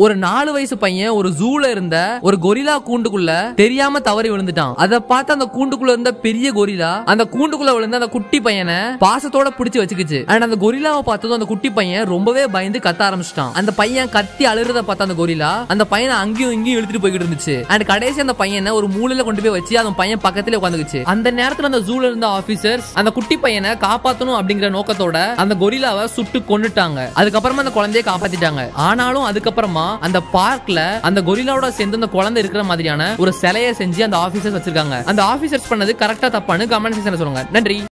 ஒரு நாலு வயசு பையன் ஒரு ஜூல இருந்த ஒரு கொரிலா கூண்டுக்குள்ள தெரியாம தவறி விழுந்துட்டான் அதை பார்த்து அந்த கூண்டுக்குள்ள இருந்த பெரிய கொரிலா அந்த கூண்டுக்குள்ள விழுந்த அந்த குட்டி பையனை பாசத்தோட பிடிச்சு வச்சுக்கிச்சு அண்ட் அந்த கொரிலாவை பார்த்ததும் அந்த குட்டி பையன் ரொம்பவே பயந்து கத்த ஆரம்பிச்சிட்டான் அந்த பையன் கத்தி அழுறத பார்த்த அந்த கொரிலா அந்த பையனை அங்கேயும் இங்கேயும் இழுத்துட்டு போய்கிட்டு இருந்துச்சு அண்ட் கடைசி அந்த பையனை ஒரு மூலையில கொண்டு போய் வச்சு அந்த பையன் பக்கத்துல உட்காந்துக்குச்சு அந்த நேரத்துல அந்த ஜூல இருந்த ஆபீசர்ஸ் அந்த குட்டி பையனை காப்பாத்தணும் அப்படிங்கிற நோக்கத்தோட அந்த கொரிலாவை சுட்டு கொன்னுட்டாங்க அதுக்கப்புறமா அந்த குழந்தைய காப்பாத்திட்டாங்க ஆனாலும் அதுக்கப்புறமா அந்த பார்க்ல அந்த கொரிலாவோட சேர்ந்து அந்த குழந்தை இருக்கிற மாதிரியான ஒரு சிலையை செஞ்சு அந்த ஆபீசர்ஸ் வச்சிருக்காங்க அந்த ஆபீசர்ஸ் பண்ணது கரெக்டா தப்பான்னு கமெண்ட் செக்ஷன்ல சொல்லுங்க நன்றி